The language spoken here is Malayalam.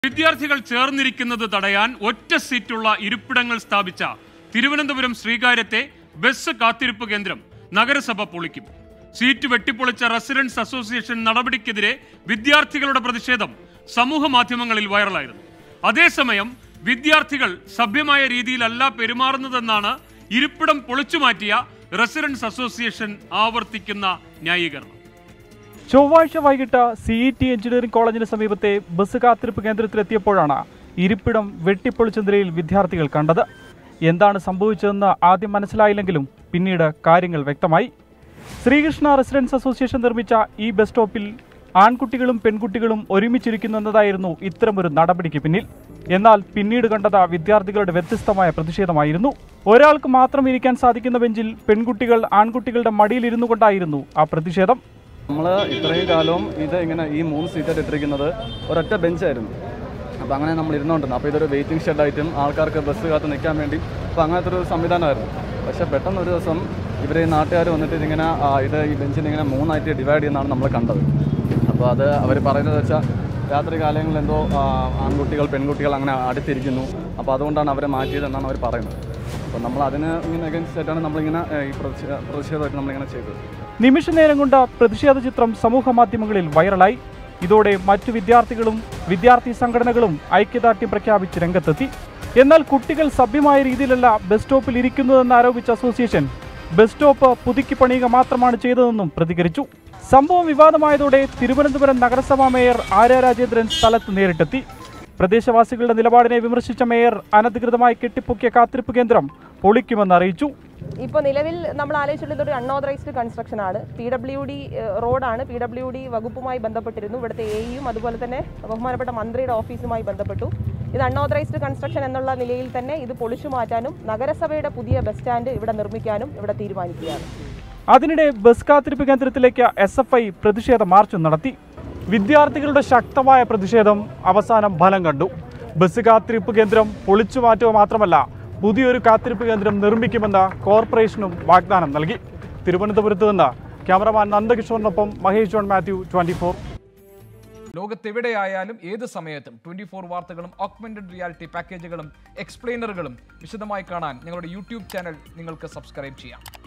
വിദ്യാർത്ഥികൾ ചേർന്നിരിക്കുന്നത് തടയാൻ ഒറ്റ സീറ്റുള്ള ഇരിപ്പിടങ്ങൾ സ്ഥാപിച്ച തിരുവനന്തപുരം ശ്രീകാര്യത്തെ ബസ് കാത്തിരിപ്പ് കേന്ദ്രം നഗരസഭ പൊളിക്കും സീറ്റ് വെട്ടിപ്പൊളിച്ച റെസിഡൻസ് അസോസിയേഷൻ നടപടിക്കെതിരെ വിദ്യാർത്ഥികളുടെ പ്രതിഷേധം സമൂഹ മാധ്യമങ്ങളിൽ വൈറലായിരുന്നു അതേസമയം വിദ്യാർത്ഥികൾ സഭ്യമായ രീതിയിലല്ല പെരുമാറുന്നതെന്നാണ് ഇരിപ്പിടം പൊളിച്ചുമാറ്റിയ റെസിഡൻസ് അസോസിയേഷൻ ആവർത്തിക്കുന്ന ന്യായീകരണം ചൊവ്വാഴ്ച വൈകിട്ട് സി ഇ ടി എഞ്ചിനീയറിംഗ് കോളേജിന് സമീപത്തെ ബസ് കാത്തിരിപ്പ് കേന്ദ്രത്തിലെത്തിയപ്പോഴാണ് ഇരിപ്പിടം വെട്ടിപ്പൊളിച്ച നിലയിൽ വിദ്യാർത്ഥികൾ കണ്ടത് എന്താണ് സംഭവിച്ചതെന്ന് ആദ്യം മനസ്സിലായില്ലെങ്കിലും പിന്നീട് കാര്യങ്ങൾ വ്യക്തമായി ശ്രീകൃഷ്ണ റെസിഡൻസ് അസോസിയേഷൻ നിർമ്മിച്ച ഈ ബസ് സ്റ്റോപ്പിൽ ആൺകുട്ടികളും പെൺകുട്ടികളും ഒരുമിച്ചിരിക്കുന്നു എന്നതായിരുന്നു ഇത്തരമൊരു നടപടിക്ക് പിന്നിൽ എന്നാൽ പിന്നീട് കണ്ടത് വിദ്യാർത്ഥികളുടെ വ്യത്യസ്തമായ പ്രതിഷേധമായിരുന്നു ഒരാൾക്ക് മാത്രം ഇരിക്കാൻ സാധിക്കുന്ന ബെഞ്ചിൽ പെൺകുട്ടികൾ ആൺകുട്ടികളുടെ മടിയിലിരുന്നു കൊണ്ടായിരുന്നു ആ പ്രതിഷേധം നമ്മൾ ഇത്രയും കാലവും ഇത് ഇങ്ങനെ ഈ മൂന്ന് സീറ്റായിട്ട് ഇട്ടിരിക്കുന്നത് ഒരൊറ്റ ബെഞ്ചായിരുന്നു അപ്പോൾ അങ്ങനെ നമ്മൾ ഇരുന്നുകൊണ്ടിരുന്നു അപ്പോൾ ഇതൊരു വെയിറ്റിംഗ് ഷെഡായിട്ടും ആൾക്കാർക്ക് ബസ് കാത്ത് നിൽക്കാൻ വേണ്ടി അപ്പോൾ അങ്ങനത്തെ ഒരു സംവിധാനമായിരുന്നു പക്ഷേ പെട്ടെന്ന് ഒരു ദിവസം ഇവർ ഈ നാട്ടുകാർ വന്നിട്ട് ഇതിങ്ങനെ ആ, ഇത് ഈ ബെഞ്ചിനെ ഇങ്ങനെ മൂന്നായിട്ട് ഡിവൈഡ് ചെയ്യുന്നതാണ് നമ്മൾ കണ്ടത് അപ്പോൾ അത് അവർ പറയുന്നത് വെച്ചാൽ രാത്രി കാലങ്ങളിൽ എന്തോ ആ, ആൺകുട്ടികൾ പെൺകുട്ടികൾ അങ്ങനെ അടുത്തിരിക്കുന്നു അപ്പോൾ അതുകൊണ്ടാണ് അവരെ മാറ്റിയതെന്നാണ് അവർ പറയുന്നത് അപ്പോൾ നമ്മൾ അതിന് ഇങ്ങനെ അഗൻസ്റ്റ് ആയിട്ടാണ് നമ്മളിങ്ങനെ ഏ, ഈ പ്രതിഷേ- പ്രതിഷേധമായിട്ട് നമ്മളിങ്ങനെ ചെയ്തത് നിമിഷ നേരം കൊണ്ട് പ്രതിഷേധ ചിത്രം സമൂഹ മാധ്യമങ്ങളിൽ വൈറലായി ഇതോടെ മറ്റു വിദ്യാർത്ഥികളും വിദ്യാർത്ഥി സംഘടനകളും ഐക്യദാർഢ്യം പ്രഖ്യാപിച്ച് രംഗത്തെത്തി എന്നാൽ കുട്ടികൾ സഭ്യമായ രീതിയിലല്ല ബസ് സ്റ്റോപ്പിൽ ഇരിക്കുന്നതെന്ന് ആരോപിച്ച അസോസിയേഷൻ ബസ് സ്റ്റോപ്പ് പുതുക്കി പണിയുക മാത്രമാണ് ചെയ്തതെന്നും പ്രതികരിച്ചു സംഭവം വിവാദമായതോടെ തിരുവനന്തപുരം നഗരസഭാ മേയർ ആര്യ രാജേന്ദ്രൻ സ്ഥലത്ത് നേരിട്ടെത്തി പ്രദേശവാസികളുടെ നിലപാടിനെ വിമർശിച്ച മേയർ അനധികൃതമായി കെട്ടിപ്പൊക്കിയ കാത്തിരിപ്പ് കേന്ദ്രം പൊളിക്കുമെന്ന് അറിയിച്ചു ഇപ്പോൾ നിലവിൽ നമ്മൾ ആലോചിച്ചിട്ടുള്ളത് ഒരു അൺഓതറൈസ്ഡ് കൺസ്ട്രക്ഷൻ ആണ് പി ഡബ്ല്യു ഡി റോഡാണ് പി ഡബ്ല്യു ഡി വകുപ്പുമായി ബന്ധപ്പെട്ടിരുന്നു ഇവിടുത്തെ എയും അതുപോലെ തന്നെ ബഹുമാനപ്പെട്ട മന്ത്രിയുടെ ഓഫീസുമായി ബന്ധപ്പെട്ടു ഇത് അൺഓതറൈസ്ഡ് കൺസ്ട്രക്ഷൻ എന്നുള്ള നിലയിൽ തന്നെ ഇത് പൊളിച്ചു മാറ്റാനും നഗരസഭയുടെ പുതിയ ബസ് സ്റ്റാൻഡ് ഇവിടെ നിർമ്മിക്കാനും ഇവിടെ തീരുമാനിക്കുകയാണ് അതിനിടെ ബസ് കാത്തിരിപ്പ് കേന്ദ്രത്തിലേക്ക് എസ് എഫ് ഐ പ്രതിഷേധ മാർച്ചും നടത്തി വിദ്യാർത്ഥികളുടെ ശക്തമായ പ്രതിഷേധം അവസാനം ഫലം കണ്ടു ബസ് കാത്തിരിപ്പ് കേന്ദ്രം പൊളിച്ചു മാറ്റുക മാത്രമല്ല പുതിയൊരു കാത്തിരിപ്പ് കേന്ദ്രം നിർമ്മിക്കുമെന്ന് കോർപ്പറേഷനും വാഗ്ദാനം നൽകി തിരുവനന്തപുരത്ത് നിന്ന് ക്യാമറമാൻ നന്ദകിഷോറിനൊപ്പം മഹേഷ് ജോൺ മാത്യു ട്വന്റി ഫോർ ലോകത്തെവിടെയായാലും ഏത് സമയത്തും ട്വന്റി ഫോർ വാർത്തകളും ഓഗ്മെന്റഡ് റിയാലിറ്റി പാക്കേജുകളും എക്സ്പ്ലെയിനറുകളും വിശദമായി കാണാൻ ഞങ്ങളുടെ യൂട്യൂബ് ചാനൽ നിങ്ങൾക്ക് സബ്സ്ക്രൈബ് ചെയ്യാം